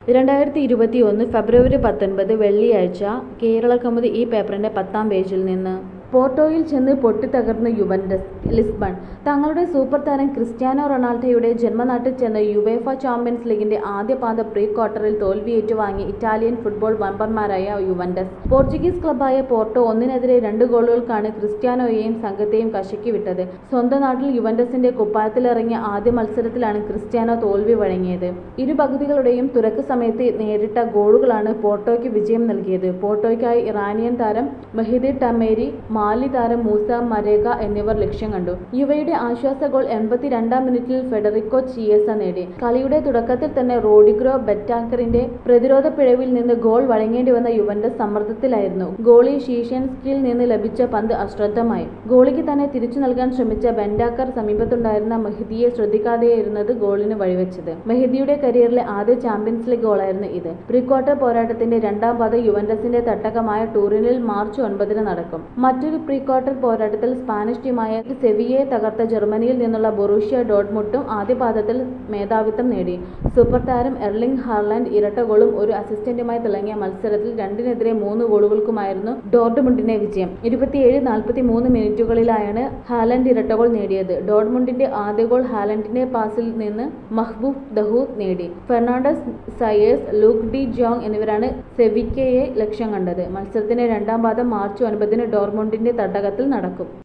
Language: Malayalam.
രണ്ടായിരത്തി ഇരുപത്തി ഒന്ന് ഫെബ്രുവരി പത്തൊൻപത് വെള്ളിയാഴ്ച കേരള കൗമുദി ഈ പേപ്പറിന്റെ പത്താം പേജിൽ നിന്ന് പോർട്ടോയിൽ ചെന്ന് പൊട്ടിത്തകർന്ന യുവന്റസ് ലിസ്ബൺ തങ്ങളുടെ സൂപ്പർ താരം ക്രിസ്ത്യാനോ റൊണാൾഡോയുടെ ജന്മനാട്ടിൽ ചെന്ന് യുവേഫ ചാമ്പ്യൻസ് ലീഗിന്റെ ആദ്യ പാദ പ്രീ ക്വാർട്ടറിൽ തോൽവി ഏറ്റുവാങ്ങി ഇറ്റാലിയൻ ഫുട്ബോൾ വമ്പന്മാരായ യുവന്റസ് പോർച്ചുഗീസ് ക്ലബായ പോർട്ടോ ഒന്നിനെതിരെ രണ്ട് ഗോളുകൾക്കാണ് ക്രിസ്ത്യാനോയെയും സംഘത്തെയും കശക്കി വിട്ടത് സ്വന്തം നാട്ടിൽ യുവന്റസിന്റെ കുപ്പായത്തിലിറങ്ങിയ ആദ്യ മത്സരത്തിലാണ് ക്രിസ്ത്യാനോ തോൽവി വഴങ്ങിയത് ഇരു പകുതികളുടെയും തുറക്ക് സമയത്ത് നേരിട്ട ഗോളുകളാണ് പോർട്ടോയ്ക്ക് വിജയം നൽകിയത് പോർട്ടോയ്ക്കായി ഇറാനിയൻ താരം മെഹിദി ടമേരി മാലി താരം മൂസ മരേഗ എന്നിവർ ലക്ഷ്യം കണ്ടു യുവയുടെ ആശ്വാസ ഗോൾ എൺപത്തിരണ്ടാം മിനിറ്റിൽ ഫെഡറിക്കോ ചിയേസ നേടി കളിയുടെ തുടക്കത്തിൽ തന്നെ റോഡിഗ്രോ ബെറ്റാക്കറിന്റെ പ്രതിരോധ പിഴവിൽ നിന്ന് ഗോൾ വഴങ്ങേണ്ടി വന്ന യുവന്റസ് സമ്മർദ്ദത്തിലായിരുന്നു ഗോളി ഷീഷൻസ്കിയിൽ നിന്ന് ലഭിച്ച പന്ത് അശ്രദ്ധമായി ഗോളിക്ക് തന്നെ തിരിച്ചു നൽകാൻ ശ്രമിച്ച ബെൻഡാക്കർ സമീപത്തുണ്ടായിരുന്ന മെഹദിയെ ശ്രദ്ധിക്കാതെയായിരുന്നത് ഗോളിന് വഴിവെച്ചത് മെഹദിയുടെ കരിയറിലെ ആദ്യ ചാമ്പ്യൻസ് ലീഗ് ഗോളായിരുന്നു ഇത് പ്രീ ക്വാർട്ടർ പോരാട്ടത്തിന്റെ രണ്ടാം പാത യുവന്റസിന്റെ തട്ടകമായ ടൂറിനിൽ മാർച്ച് ഒൻപതിന് നടക്കും മറ്റൊരു പ്രീ ക്വാർട്ടർ പോരാട്ടത്തിൽ സ്പാനിഷ് ടീമായ സെവിയെ തകർത്ത ജർമ്മനിയിൽ നിന്നുള്ള ബൊറൂഷ്യ ഡോട്ട്മുട്ടും ആദ്യ പാദത്തിൽ മേധാവിത്വം നേടി സൂപ്പർ താരം എർലിംഗ് ഹാർലാൻഡ് ഇരട്ട ഗോളും ഒരു അസിസ്റ്റന്റുമായി തിളങ്ങിയ മത്സരത്തിൽ രണ്ടിനെതിരെ മൂന്ന് ഗോളുകൾക്കുമായിരുന്നു ഡോർട്ട്മുണ്ടിന്റെ വിജയം ഇരുപത്തിയേഴ് നാൽപ്പത്തി മൂന്ന് മിനിറ്റുകളിലായാണ് ഹാലൻഡ് ഇരട്ട ഗോൾ നേടിയത് ഡോർട്ട്മുണ്ടിന്റെ ആദ്യ ഗോൾ ഹാലൻഡിന്റെ പാസിൽ നിന്ന് മഹ്ബൂബ് ദഹൂദ് നേടി ഫെർണാണ്ടസ് സയേഴ്സ് ലൂക്ക് ഡി ജോങ് എന്നിവരാണ് സെവിക്കയെ ലക്ഷ്യം കണ്ടത് മത്സരത്തിന്റെ രണ്ടാം പാദം മാർച്ച് ഒൻപതിന് ഡോർമുണ്ടിന്റെ തട്ടകത്തിൽ നടക്കും